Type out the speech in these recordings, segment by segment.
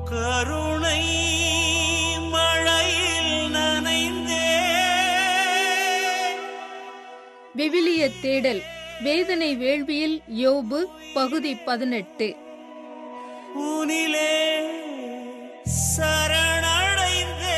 கருணை மழையில் நனைந்தே விவிலிய தேடல் வேதனை வேள்வியில் யோபு பகுதி பதினெட்டு உனிலே சரணடைந்தே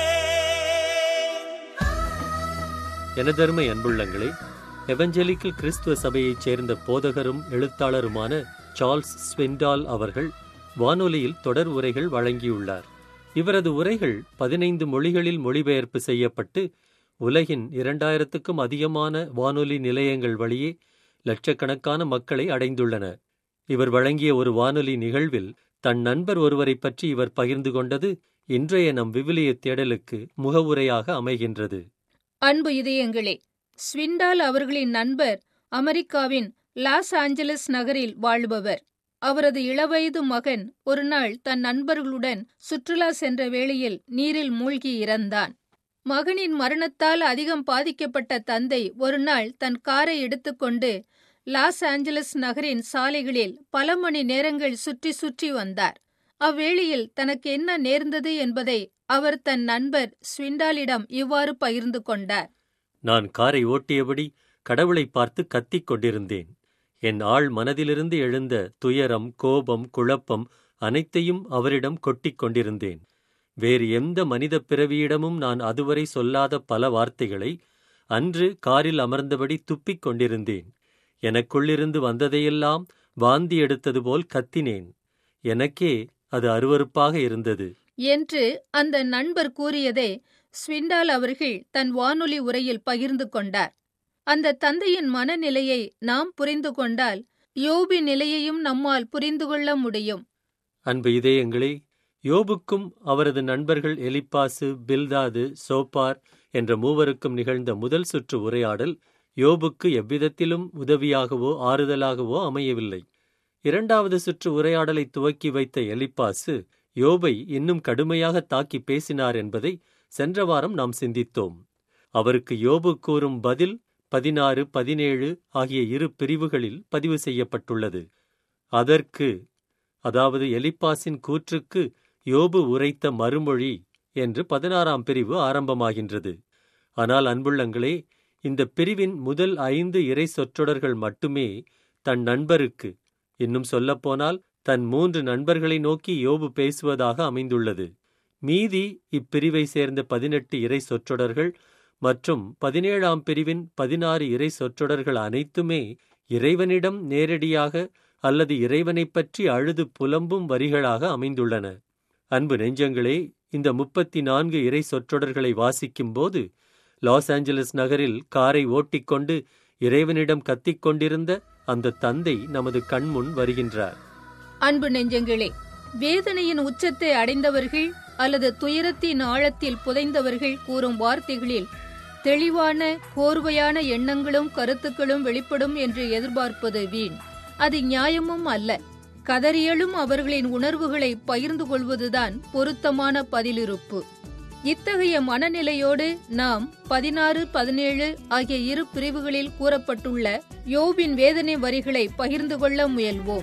எனதருமை அன்புள்ளங்களே எவஞ்சலிக்கல் கிறிஸ்துவ சபையைச் சேர்ந்த போதகரும் எழுத்தாளருமான சார்ல்ஸ் ஸ்வெண்டால் அவர்கள் வானொலியில் தொடர் உரைகள் வழங்கியுள்ளார் இவரது உரைகள் பதினைந்து மொழிகளில் மொழிபெயர்ப்பு செய்யப்பட்டு உலகின் இரண்டாயிரத்துக்கும் அதிகமான வானொலி நிலையங்கள் வழியே லட்சக்கணக்கான மக்களை அடைந்துள்ளன இவர் வழங்கிய ஒரு வானொலி நிகழ்வில் தன் நண்பர் ஒருவரைப் பற்றி இவர் பகிர்ந்து கொண்டது இன்றைய நம் விவிலிய தேடலுக்கு முகவுரையாக அமைகின்றது அன்பு இதயங்களே ஸ்விண்டால் அவர்களின் நண்பர் அமெரிக்காவின் லாஸ் ஆஞ்சலஸ் நகரில் வாழ்பவர் அவரது இளவயது மகன் ஒருநாள் தன் நண்பர்களுடன் சுற்றுலா சென்ற வேளையில் நீரில் மூழ்கி இறந்தான் மகனின் மரணத்தால் அதிகம் பாதிக்கப்பட்ட தந்தை ஒருநாள் தன் காரை எடுத்துக்கொண்டு லாஸ் ஆஞ்சலஸ் நகரின் சாலைகளில் பல மணி நேரங்கள் சுற்றி சுற்றி வந்தார் அவ்வேளையில் தனக்கு என்ன நேர்ந்தது என்பதை அவர் தன் நண்பர் ஸ்விண்டாலிடம் இவ்வாறு பகிர்ந்து கொண்டார் நான் காரை ஓட்டியபடி கடவுளை பார்த்து கத்திக் கொண்டிருந்தேன் என் ஆள் மனதிலிருந்து எழுந்த துயரம் கோபம் குழப்பம் அனைத்தையும் அவரிடம் கொட்டிக் கொண்டிருந்தேன் வேறு எந்த மனித பிறவியிடமும் நான் அதுவரை சொல்லாத பல வார்த்தைகளை அன்று காரில் அமர்ந்தபடி துப்பிக் கொண்டிருந்தேன் எனக்குள்ளிருந்து வந்ததையெல்லாம் வாந்தி எடுத்தது போல் கத்தினேன் எனக்கே அது அருவருப்பாக இருந்தது என்று அந்த நண்பர் கூறியதை ஸ்விண்டால் அவர்கள் தன் வானொலி உரையில் பகிர்ந்து கொண்டார் அந்த தந்தையின் மனநிலையை நாம் புரிந்து கொண்டால் யோபி நிலையையும் நம்மால் புரிந்து கொள்ள முடியும் அன்பு இதயங்களே யோபுக்கும் அவரது நண்பர்கள் எலிப்பாசு பில்தாது சோப்பார் என்ற மூவருக்கும் நிகழ்ந்த முதல் சுற்று உரையாடல் யோபுக்கு எவ்விதத்திலும் உதவியாகவோ ஆறுதலாகவோ அமையவில்லை இரண்டாவது சுற்று உரையாடலை துவக்கி வைத்த எலிப்பாசு யோபை இன்னும் கடுமையாக தாக்கி பேசினார் என்பதை சென்ற வாரம் நாம் சிந்தித்தோம் அவருக்கு யோபு கூறும் பதில் பதினாறு பதினேழு ஆகிய இரு பிரிவுகளில் பதிவு செய்யப்பட்டுள்ளது அதற்கு அதாவது எலிப்பாசின் கூற்றுக்கு யோபு உரைத்த மறுமொழி என்று பதினாறாம் பிரிவு ஆரம்பமாகின்றது ஆனால் அன்புள்ளங்களே இந்த பிரிவின் முதல் ஐந்து இறை சொற்றொடர்கள் மட்டுமே தன் நண்பருக்கு இன்னும் சொல்லப்போனால் தன் மூன்று நண்பர்களை நோக்கி யோபு பேசுவதாக அமைந்துள்ளது மீதி இப்பிரிவை சேர்ந்த பதினெட்டு இறை சொற்றொடர்கள் மற்றும் பதினேழாம் பிரிவின் பதினாறு இறை சொற்றொடர்கள் அனைத்துமே இறைவனிடம் நேரடியாக அல்லது இறைவனைப் பற்றி அழுது புலம்பும் வரிகளாக அமைந்துள்ளன அன்பு நெஞ்சங்களே இந்த முப்பத்தி நான்கு இறை சொற்றொடர்களை வாசிக்கும்போது லாஸ் ஏஞ்சலஸ் நகரில் காரை ஓட்டிக்கொண்டு இறைவனிடம் கத்திக் கொண்டிருந்த அந்த தந்தை நமது கண்முன் வருகின்றார் அன்பு நெஞ்சங்களே வேதனையின் உச்சத்தை அடைந்தவர்கள் அல்லது துயரத்தின் ஆழத்தில் புதைந்தவர்கள் கூறும் வார்த்தைகளில் தெளிவான கோர்வையான எண்ணங்களும் கருத்துக்களும் வெளிப்படும் என்று எதிர்பார்ப்பது வீண் அது நியாயமும் அல்ல கதறியலும் அவர்களின் உணர்வுகளை பகிர்ந்து கொள்வதுதான் பொருத்தமான பதிலிருப்பு இத்தகைய மனநிலையோடு நாம் பதினாறு பதினேழு ஆகிய இரு பிரிவுகளில் கூறப்பட்டுள்ள யோபின் வேதனை வரிகளை பகிர்ந்து கொள்ள முயல்வோம்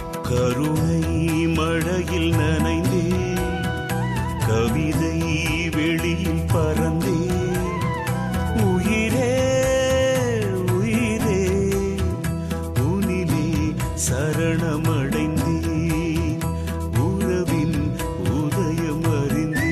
கருணை மழையில் நனைந்தே கவிதை வெளியில் பறந்தே உயிரே உயிரே உனிலே சரணமடைந்தே உறவின் உதயம் அறிந்தே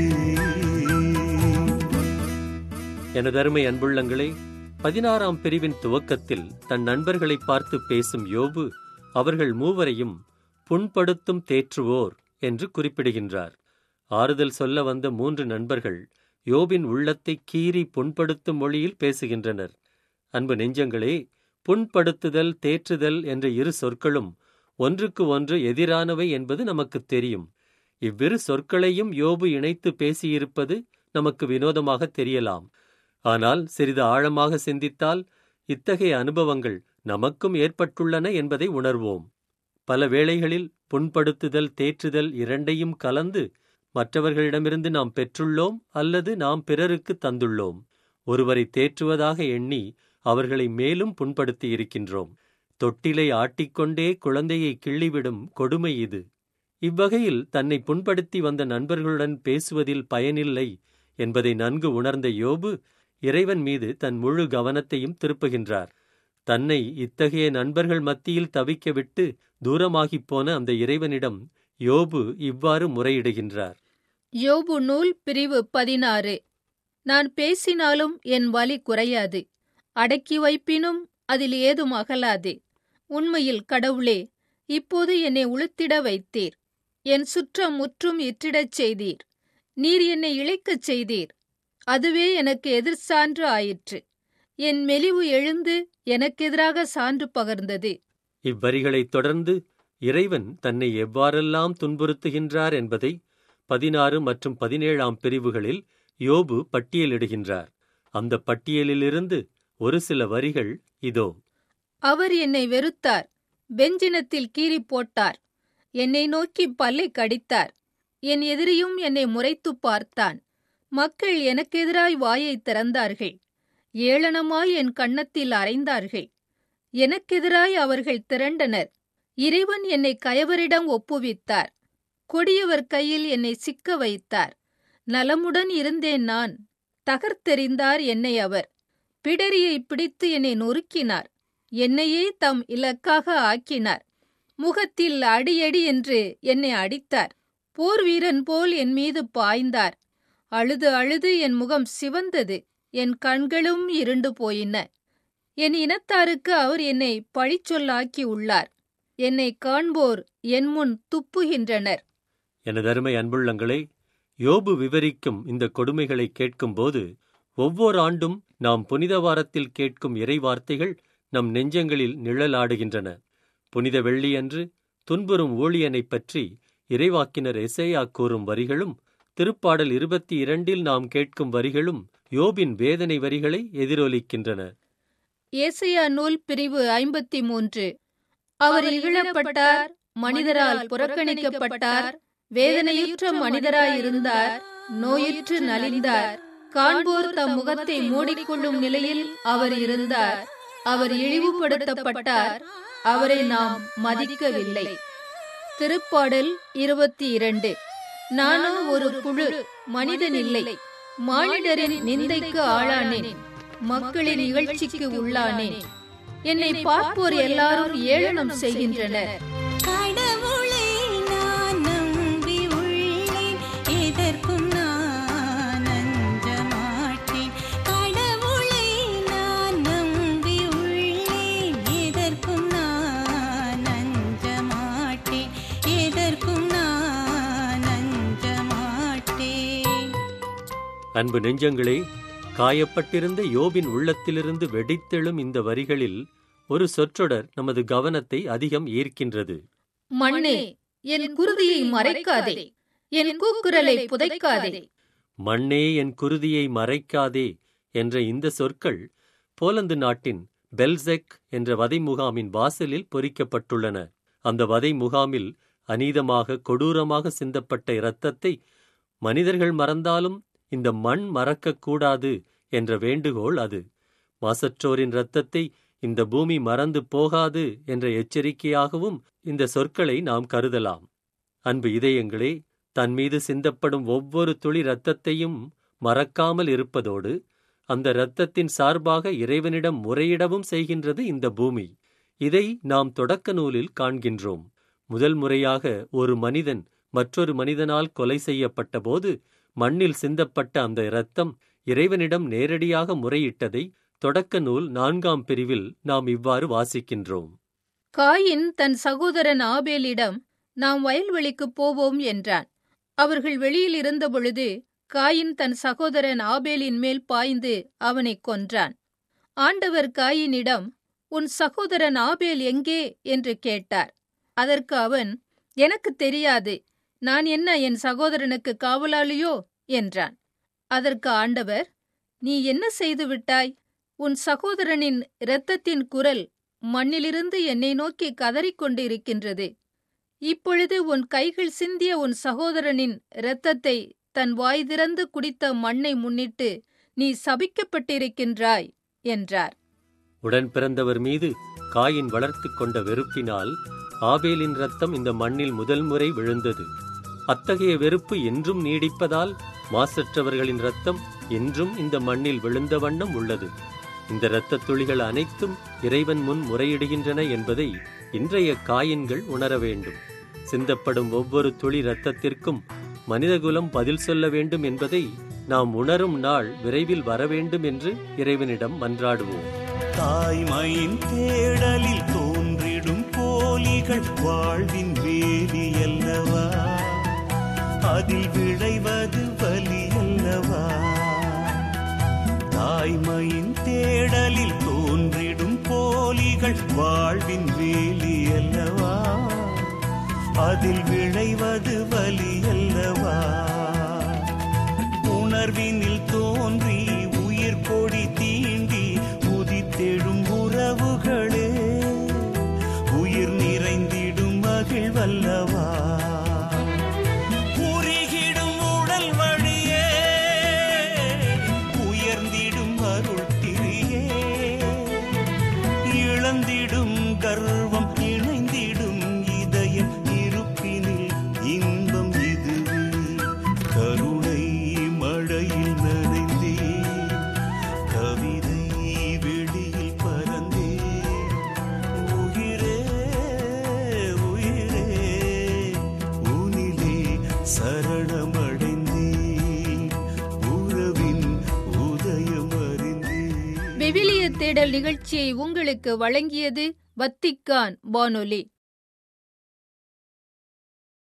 எனதருமை அன்புள்ளங்களே பதினாறாம் பிரிவின் துவக்கத்தில் தன் நண்பர்களை பார்த்து பேசும் யோபு அவர்கள் மூவரையும் புண்படுத்தும் தேற்றுவோர் என்று குறிப்பிடுகின்றார் ஆறுதல் சொல்ல வந்த மூன்று நண்பர்கள் யோபின் உள்ளத்தை கீறி புண்படுத்தும் மொழியில் பேசுகின்றனர் அன்பு நெஞ்சங்களே புண்படுத்துதல் தேற்றுதல் என்ற இரு சொற்களும் ஒன்றுக்கு ஒன்று எதிரானவை என்பது நமக்குத் தெரியும் இவ்விரு சொற்களையும் யோபு இணைத்து பேசியிருப்பது நமக்கு வினோதமாக தெரியலாம் ஆனால் சிறிது ஆழமாக சிந்தித்தால் இத்தகைய அனுபவங்கள் நமக்கும் ஏற்பட்டுள்ளன என்பதை உணர்வோம் பல வேளைகளில் புண்படுத்துதல் தேற்றுதல் இரண்டையும் கலந்து மற்றவர்களிடமிருந்து நாம் பெற்றுள்ளோம் அல்லது நாம் பிறருக்கு தந்துள்ளோம் ஒருவரை தேற்றுவதாக எண்ணி அவர்களை மேலும் புண்படுத்தி இருக்கின்றோம் தொட்டிலை ஆட்டிக்கொண்டே குழந்தையை கிள்ளிவிடும் கொடுமை இது இவ்வகையில் தன்னை புண்படுத்தி வந்த நண்பர்களுடன் பேசுவதில் பயனில்லை என்பதை நன்கு உணர்ந்த யோபு இறைவன் மீது தன் முழு கவனத்தையும் திருப்புகின்றார் தன்னை இத்தகைய நண்பர்கள் மத்தியில் தவிக்க விட்டு தூரமாகிப் போன அந்த இறைவனிடம் யோபு இவ்வாறு முறையிடுகின்றார் யோபு நூல் பிரிவு பதினாறு நான் பேசினாலும் என் வலி குறையாது அடக்கி வைப்பினும் அதில் ஏதும் அகலாது உண்மையில் கடவுளே இப்போது என்னை உளுத்திட வைத்தீர் என் சுற்றம் முற்றும் இற்றிடச் செய்தீர் நீர் என்னை இழைக்கச் செய்தீர் அதுவே எனக்கு எதிர்சான்று ஆயிற்று என் மெலிவு எழுந்து எனக்கெதிராக சான்று பகர்ந்தது இவ்வரிகளைத் தொடர்ந்து இறைவன் தன்னை எவ்வாறெல்லாம் துன்புறுத்துகின்றார் என்பதை பதினாறு மற்றும் பதினேழாம் பிரிவுகளில் யோபு பட்டியலிடுகின்றார் அந்த பட்டியலிலிருந்து ஒரு சில வரிகள் இதோ அவர் என்னை வெறுத்தார் வெஞ்சினத்தில் கீறி போட்டார் என்னை நோக்கி பல்லை கடித்தார் என் எதிரியும் என்னை முறைத்துப் பார்த்தான் மக்கள் எனக்கெதிராய் வாயைத் திறந்தார்கள் ஏளனமாய் என் கன்னத்தில் அறைந்தார்கள் எனக்கெதிராய் அவர்கள் திரண்டனர் இறைவன் என்னை கயவரிடம் ஒப்புவித்தார் கொடியவர் கையில் என்னை சிக்க வைத்தார் நலமுடன் இருந்தேன் நான் தகர்த்தெறிந்தார் என்னை அவர் பிடரியை பிடித்து என்னை நொறுக்கினார் என்னையே தம் இலக்காக ஆக்கினார் முகத்தில் அடியடி என்று என்னை அடித்தார் போர் வீரன் போல் என் மீது பாய்ந்தார் அழுது அழுது என் முகம் சிவந்தது என் கண்களும் இருண்டு போயின என் இனத்தாருக்கு அவர் என்னை பழிச்சொல்லாக்கி உள்ளார் என்னை காண்போர் என் முன் துப்புகின்றனர் எனதருமை அன்புள்ளங்களே யோபு விவரிக்கும் இந்த கொடுமைகளை கேட்கும்போது ஒவ்வொரு ஆண்டும் நாம் புனித வாரத்தில் கேட்கும் இறை வார்த்தைகள் நம் நெஞ்சங்களில் நிழலாடுகின்றன புனித வெள்ளியன்று துன்புறும் ஊழியனைப் பற்றி இறைவாக்கினர் எசேயா கூறும் வரிகளும் திருப்பாடல் இருபத்தி இரண்டில் நாம் கேட்கும் வரிகளும் யோபின் வேதனை வரிகளை எதிரொலிக்கின்றன ஏசையா நூல் பிரிவு ஐம்பத்தி மூன்று அவர் இகழப்பட்டார் மனிதரால் புறக்கணிக்கப்பட்டார் வேதனையுற்ற மனிதராயிருந்தார் நோயுற்று நலிந்தார் காண்போர் தம் முகத்தை மூடிக்கொள்ளும் நிலையில் அவர் இருந்தார் அவர் இழிவுபடுத்தப்பட்டார் அவரை நாம் மதிக்கவில்லை திருப்பாடல் இருபத்தி இரண்டு நானோ ஒரு புழு மனிதன் இல்லை மானிடரின் நிந்தைக்கு ஆளானேன் மக்களின் இகழ்ச்சிக்கு உள்ளானேன் என்னை பார்ப்போர் எல்லாரும் ஏளனம் செய்கின்றனர் கடவுளை நான் நம்பி உள்ளேன் எதற்கும் நான் அஞ்ச மாட்டேன் கடவுளை நான் நம்பி உள்ளேன் எதற்கும் நான் அஞ்ச மாட்டேன் எதற்கும் நான் அஞ்ச மாட்டேன் அன்பு நெஞ்சங்களே காயப்பட்டிருந்த யோபின் உள்ளத்திலிருந்து வெடித்தெழும் இந்த வரிகளில் ஒரு சொற்றொடர் நமது கவனத்தை அதிகம் ஈர்க்கின்றது மண்ணே என் குருதியை மறைக்காதே என் கூக்குரலை புதைக்காதே மண்ணே என் குருதியை மறைக்காதே என்ற இந்த சொற்கள் போலந்து நாட்டின் பெல்செக் என்ற வதை முகாமின் வாசலில் பொறிக்கப்பட்டுள்ளன அந்த வதை முகாமில் அநீதமாக கொடூரமாக சிந்தப்பட்ட இரத்தத்தை மனிதர்கள் மறந்தாலும் இந்த மண் மறக்கக்கூடாது என்ற வேண்டுகோள் அது மாசற்றோரின் இரத்தத்தை இந்த பூமி மறந்து போகாது என்ற எச்சரிக்கையாகவும் இந்த சொற்களை நாம் கருதலாம் அன்பு இதயங்களே தன் மீது சிந்தப்படும் ஒவ்வொரு துளி இரத்தத்தையும் மறக்காமல் இருப்பதோடு அந்த இரத்தத்தின் சார்பாக இறைவனிடம் முறையிடவும் செய்கின்றது இந்த பூமி இதை நாம் தொடக்க நூலில் காண்கின்றோம் முதல் முறையாக ஒரு மனிதன் மற்றொரு மனிதனால் கொலை செய்யப்பட்டபோது மண்ணில் சிந்தப்பட்ட அந்த இரத்தம் இறைவனிடம் நேரடியாக முறையிட்டதை தொடக்க நூல் நான்காம் பிரிவில் நாம் இவ்வாறு வாசிக்கின்றோம் காயின் தன் சகோதரன் ஆபேலிடம் நாம் வயல்வெளிக்குப் போவோம் என்றான் அவர்கள் வெளியில் இருந்தபொழுது காயின் தன் சகோதரன் ஆபேலின் மேல் பாய்ந்து அவனைக் கொன்றான் ஆண்டவர் காயினிடம் உன் சகோதரன் ஆபேல் எங்கே என்று கேட்டார் அதற்கு அவன் எனக்குத் தெரியாது நான் என்ன என் சகோதரனுக்கு காவலாளியோ என்றான் அதற்கு ஆண்டவர் நீ என்ன செய்து விட்டாய் உன் சகோதரனின் இரத்தத்தின் குரல் மண்ணிலிருந்து என்னை நோக்கி கதறிக் கொண்டிருக்கின்றது இப்பொழுது உன் கைகள் சிந்திய உன் சகோதரனின் இரத்தத்தை தன் வாய் திறந்து குடித்த மண்ணை முன்னிட்டு நீ சபிக்கப்பட்டிருக்கின்றாய் என்றார் உடன் பிறந்தவர் மீது காயின் வளர்த்து கொண்ட வெறுப்பினால் ஆபேலின் ரத்தம் இந்த மண்ணில் முதல் முறை விழுந்தது அத்தகைய வெறுப்பு என்றும் நீடிப்பதால் மாசற்றவர்களின் ரத்தம் என்றும் இந்த மண்ணில் விழுந்த வண்ணம் உள்ளது இந்த இரத்தத் துளிகள் அனைத்தும் இறைவன் முன் முறையிடுகின்றன என்பதை இன்றைய காயின்கள் உணர வேண்டும் சிந்தப்படும் ஒவ்வொரு துளி இரத்தத்திற்கும் மனிதகுலம் பதில் சொல்ல வேண்டும் என்பதை நாம் உணரும் நாள் விரைவில் வர வேண்டும் என்று இறைவனிடம் மன்றாடுவோம் தாய்மையின் தேடலில் தோன்றிடும் போலிகள் வாழ்வின் வேலி அல்லவா அதில் விளைவது வலி அல்லவா தாய்மையின் தேடலில் தோன்றிடும் போலிகள் வாழ்வின் வேலி அல்லவா அதில் விளைவது வலி அல்லவா உணர்வினில் தோன்றி உயிர் கொடி தீண்டி உதித்தெழும் உறவுகளே உயிர் நிறைந்திடும் மகிழ்வல்லவா உருகிடும் உடல் வழியே உயர்ந்திடும் அருள் திரியே இழந்திடும் கர்வம் இணைந்திடும் இதயம் இருப்பினில் இன்பம் இதுவே கருணை மழையில் நனைந்தே கவிதை வெளியில் பறந்தே உயிரே உயிரே உனிலே சரணமடைந்தே உறவின் உதயம் அறிந்தே விவிலிய தேடல் நிகழ்ச்சியை உங்களுக்கு வழங்கியது வத்திக்கான் வானொலி